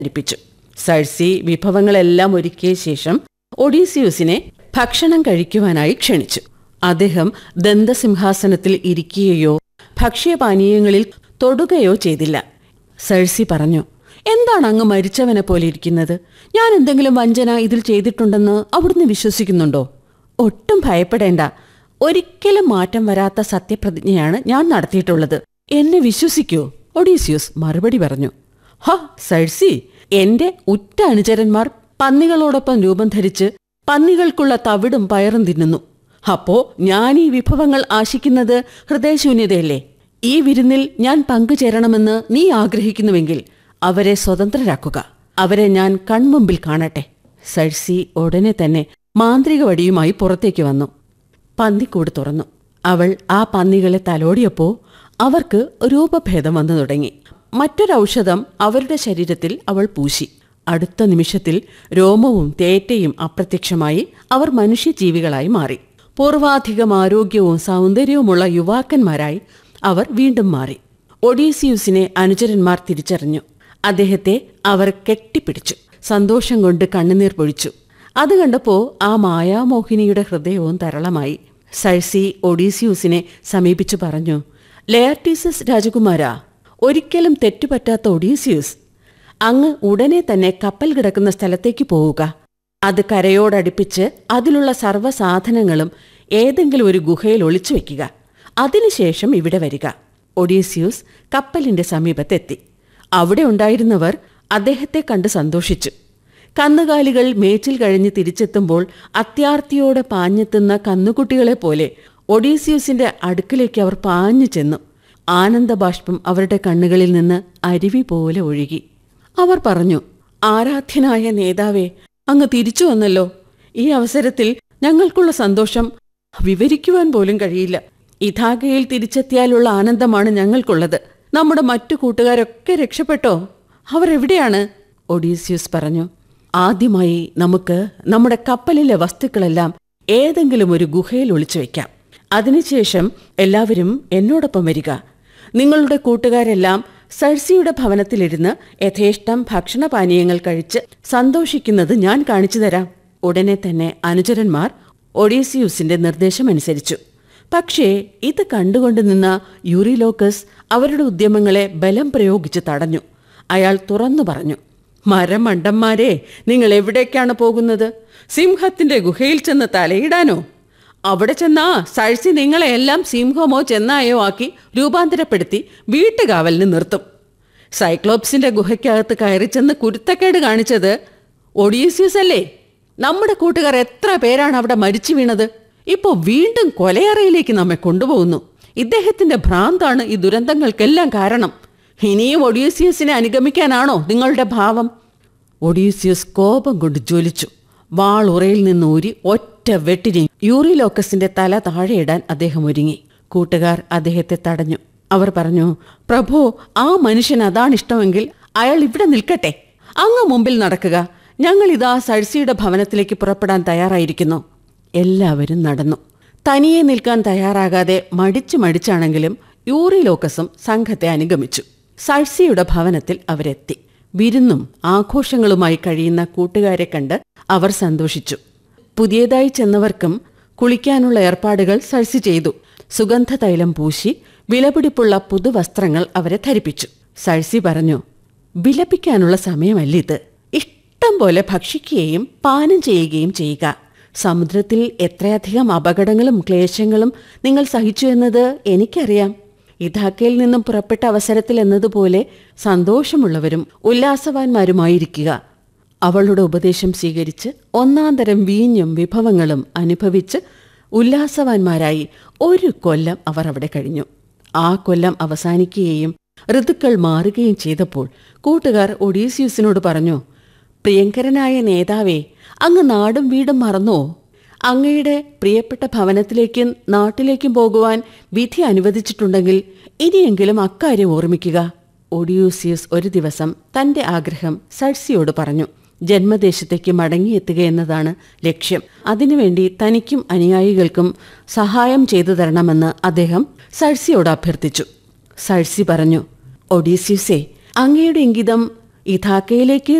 ധരിപ്പിച്ചു സഴ്സി വിഭവങ്ങളെല്ലാം ഒരുക്കിയ ശേഷം ഒഡീസിയൂസിനെ ഭക്ഷണം കഴിക്കുവാനായി ക്ഷണിച്ചു അദ്ദേഹം ദന്തസിംഹാസനത്തിൽ ഇരിക്കുകയോ ഭക്ഷ്യപാനീയങ്ങളിൽ തൊടുകയോ ചെയ്തില്ല സഴ്സി പറഞ്ഞു എന്താണ് അങ്ങ് മരിച്ചവനെ പോലെ ഇരിക്കുന്നത് ഞാൻ എന്തെങ്കിലും വഞ്ചന ഇതിൽ ചെയ്തിട്ടുണ്ടെന്ന് അവിടുന്ന് വിശ്വസിക്കുന്നുണ്ടോ ഒട്ടും ഭയപ്പെടേണ്ട ഒരിക്കലും മാറ്റം വരാത്ത സത്യപ്രതിജ്ഞയാണ് ഞാൻ നടത്തിയിട്ടുള്ളത് എന്നെ വിശ്വസിക്കൂ ഒഡീസിയൂസ് മറുപടി പറഞ്ഞു ഹ സഴ്സി എന്റെ ഉറ്റ അനുചരന്മാർ പന്നികളോടൊപ്പം രൂപം ധരിച്ച് പന്നികൾക്കുള്ള തവിടും പയറും തിന്നുന്നു അപ്പോ ഞാൻ ഈ വിഭവങ്ങൾ ആശിക്കുന്നത് ഹൃദയശൂന്യതയല്ലേ ഈ വിരുന്നിൽ ഞാൻ പങ്കുചേരണമെന്ന് നീ ആഗ്രഹിക്കുന്നുവെങ്കിൽ അവരെ സ്വതന്ത്രരാക്കുക അവരെ ഞാൻ കൺമുമ്പിൽ കാണട്ടെ സഴ്സി ഉടനെ തന്നെ മാന്ത്രിക വടിയുമായി പുറത്തേക്ക് വന്നു പന്നിക്കൂട് തുറന്നു അവൾ ആ പന്നികളെ തലോടിയപ്പോ അവർക്ക് രൂപഭേദം വന്നു തുടങ്ങി മറ്റൊരൗഷധം അവരുടെ ശരീരത്തിൽ അവൾ പൂശി അടുത്ത നിമിഷത്തിൽ രോമവും തേറ്റയും അപ്രത്യക്ഷമായി അവർ മനുഷ്യജീവികളായി മാറി പൂർവാധികം ആരോഗ്യവും സൗന്ദര്യവുമുള്ള യുവാക്കന്മാരായി അവർ വീണ്ടും മാറി ഒഡീസിയൂസിനെ അനുചരന്മാർ തിരിച്ചറിഞ്ഞു അദ്ദേഹത്തെ അവർ കെട്ടിപ്പിടിച്ചു സന്തോഷം കൊണ്ട് കണ്ണുനീർ പൊഴിച്ചു അത് കണ്ടപ്പോ ആ മായാമോഹിനിയുടെ ഹൃദയവും തരളമായി സഴ്സി ഒഡീസിയൂസിനെ സമീപിച്ചു പറഞ്ഞു ലെയർട്ടീസസ് രാജകുമാരാ ഒരിക്കലും തെറ്റുപറ്റാത്ത ഒഡീസിയൂസ് അങ്ങ് ഉടനെ തന്നെ കപ്പൽ കിടക്കുന്ന സ്ഥലത്തേക്ക് പോവുക അത് കരയോടടുപ്പിച്ച് അതിലുള്ള സർവ്വസാധനങ്ങളും ഏതെങ്കിലും ഒരു ഗുഹയിൽ ഒളിച്ചു വെക്കുക അതിനുശേഷം ഇവിടെ വരിക ഒഡീസിയൂസ് കപ്പലിന്റെ സമീപത്തെത്തി അവിടെ ഉണ്ടായിരുന്നവർ അദ്ദേഹത്തെ കണ്ട് സന്തോഷിച്ചു കന്നുകാലികൾ മേച്ചിൽ കഴിഞ്ഞ് തിരിച്ചെത്തുമ്പോൾ അത്യാർത്തിയോടെ പാഞ്ഞെത്തുന്ന കന്നുകുട്ടികളെ പോലെ ഒഡീസിയൂസിന്റെ അടുക്കിലേക്ക് അവർ പാഞ്ഞു ചെന്നു ആനന്ദബാഷ്പം അവരുടെ കണ്ണുകളിൽ നിന്ന് അരുവി പോലെ ഒഴുകി അവർ പറഞ്ഞു ആരാധ്യനായ നേതാവേ അങ്ങ് തിരിച്ചു വന്നല്ലോ ഈ അവസരത്തിൽ ഞങ്ങൾക്കുള്ള സന്തോഷം വിവരിക്കുവാൻ പോലും കഴിയില്ല ഇഥാഗയിൽ തിരിച്ചെത്തിയാലുള്ള ആനന്ദമാണ് ഞങ്ങൾക്കുള്ളത് നമ്മുടെ മറ്റു കൂട്ടുകാരൊക്കെ രക്ഷപ്പെട്ടോ അവർ എവിടെയാണ് ഒഡീസിയസ് പറഞ്ഞു ആദ്യമായി നമുക്ക് നമ്മുടെ കപ്പലിലെ വസ്തുക്കളെല്ലാം ഏതെങ്കിലും ഒരു ഗുഹയിൽ ഒളിച്ചു വയ്ക്കാം അതിനുശേഷം എല്ലാവരും എന്നോടൊപ്പം വരിക നിങ്ങളുടെ കൂട്ടുകാരെല്ലാം സഴ്സിയുടെ ഭവനത്തിലിരുന്ന് യഥേഷ്ടം ഭക്ഷണപാനീയങ്ങൾ കഴിച്ച് സന്തോഷിക്കുന്നത് ഞാൻ കാണിച്ചു തരാം ഉടനെ തന്നെ അനുചരന്മാർ ഒഡീസിയൂസിന്റെ നിർദ്ദേശമനുസരിച്ചു പക്ഷേ ഇത് കണ്ടുകൊണ്ട് നിന്ന യൂറിലോക്കസ് അവരുടെ ഉദ്യമങ്ങളെ ബലം പ്രയോഗിച്ച് തടഞ്ഞു അയാൾ തുറന്നു പറഞ്ഞു മരമണ്ടന്മാരെ നിങ്ങൾ എവിടേക്കാണ് പോകുന്നത് സിംഹത്തിന്റെ ഗുഹയിൽ ചെന്ന് തലയിടാനോ അവിടെ ചെന്നാ സഴ്സി നിങ്ങളെ എല്ലാം സിംഹമോ ചെന്നായോ ആക്കി രൂപാന്തരപ്പെടുത്തി വീട്ടുകാവലിന് നിർത്തും സൈക്ലോപ്സിന്റെ ഗുഹയ്ക്കകത്ത് കയറി ചെന്ന് കുരുത്തക്കേട് കാണിച്ചത് ഒഡീസിയസ് അല്ലേ നമ്മുടെ കൂട്ടുകാർ എത്ര പേരാണ് അവിടെ മരിച്ചു വീണത് ഇപ്പോ വീണ്ടും കൊലയറയിലേക്ക് നമ്മെ കൊണ്ടുപോകുന്നു ഇദ്ദേഹത്തിന്റെ ഭ്രാന്താണ് ഈ ദുരന്തങ്ങൾക്കെല്ലാം കാരണം ഇനിയും ഒഡീസിയസിനെ അനുഗമിക്കാനാണോ നിങ്ങളുടെ ഭാവം ഒഡീസിയസ് കോപം കൊണ്ട് ജ്വലിച്ചു വാൾ ഉറയിൽ നിന്ന് ഊരി ഒറ്റ വെട്ടിന് യൂറിലോക്കസിന്റെ തല താഴെയിടാൻ അദ്ദേഹം ഒരുങ്ങി കൂട്ടുകാർ അദ്ദേഹത്തെ തടഞ്ഞു അവർ പറഞ്ഞു പ്രഭു ആ മനുഷ്യൻ അതാണ് ഇഷ്ടമെങ്കിൽ അയാൾ ഇവിടെ നിൽക്കട്ടെ അങ്ങ് മുമ്പിൽ നടക്കുക ഞങ്ങൾ ഇതാ സഴ്സിയുടെ ഭവനത്തിലേക്ക് പുറപ്പെടാൻ തയ്യാറായിരിക്കുന്നു എല്ലാവരും നടന്നു തനിയെ നിൽക്കാൻ തയ്യാറാകാതെ മടിച്ചു മടിച്ചാണെങ്കിലും യൂറിലോക്കസും സംഘത്തെ അനുഗമിച്ചു സഴ്സിയുടെ ഭവനത്തിൽ അവരെത്തി വിരുന്നും ആഘോഷങ്ങളുമായി കഴിയുന്ന കൂട്ടുകാരെ കണ്ട് അവർ സന്തോഷിച്ചു പുതിയതായി ചെന്നവർക്കും കുളിക്കാനുള്ള ഏർപ്പാടുകൾ സഴ്സി ചെയ്തു സുഗന്ധതൈലം പൂശി വിലപിടിപ്പുള്ള പുതുവസ്ത്രങ്ങൾ അവരെ ധരിപ്പിച്ചു സഴ്സി പറഞ്ഞു വിലപിക്കാനുള്ള സമയമല്ലിത് ഇഷ്ടം പോലെ ഭക്ഷിക്കുകയും പാനം ചെയ്യുകയും ചെയ്യുക സമുദ്രത്തിൽ എത്രയധികം അപകടങ്ങളും ക്ലേശങ്ങളും നിങ്ങൾ സഹിച്ചു എന്നത് എനിക്കറിയാം ഇഥാക്കയിൽ നിന്നും പുറപ്പെട്ട അവസരത്തിൽ എന്നതുപോലെ സന്തോഷമുള്ളവരും ഉല്ലാസവാന്മാരുമായിരിക്കുക അവളുടെ ഉപദേശം സ്വീകരിച്ച് ഒന്നാം തരം വീഞ്ഞും വിഭവങ്ങളും അനുഭവിച്ച് ഉല്ലാസവാന്മാരായി ഒരു കൊല്ലം അവർ അവിടെ കഴിഞ്ഞു ആ കൊല്ലം അവസാനിക്കുകയും ഋതുക്കൾ മാറുകയും ചെയ്തപ്പോൾ കൂട്ടുകാർ ഒഡീസിയൂസിനോട് പറഞ്ഞു പ്രിയങ്കരനായ നേതാവേ അങ്ങ് നാടും വീടും മറന്നോ അങ്ങയുടെ പ്രിയപ്പെട്ട ഭവനത്തിലേക്കും നാട്ടിലേക്കും പോകുവാൻ വിധി അനുവദിച്ചിട്ടുണ്ടെങ്കിൽ ഇനിയെങ്കിലും അക്കാര്യം ഓർമ്മിക്കുക ഒഡിയൂസിയസ് ഒരു ദിവസം തന്റെ ആഗ്രഹം സഴ്സിയോട് പറഞ്ഞു ജന്മദേശത്തേക്ക് മടങ്ങിയെത്തുക എന്നതാണ് ലക്ഷ്യം അതിനുവേണ്ടി തനിക്കും അനുയായികൾക്കും സഹായം ചെയ്തു തരണമെന്ന് അദ്ദേഹം സഴ്സിയോട് അഭ്യർത്ഥിച്ചു സഴ്സി പറഞ്ഞു ഒഡീസ്യൂസേ അങ്ങയുടെ ഇംഗിതം ഇഥാക്കയിലേക്ക്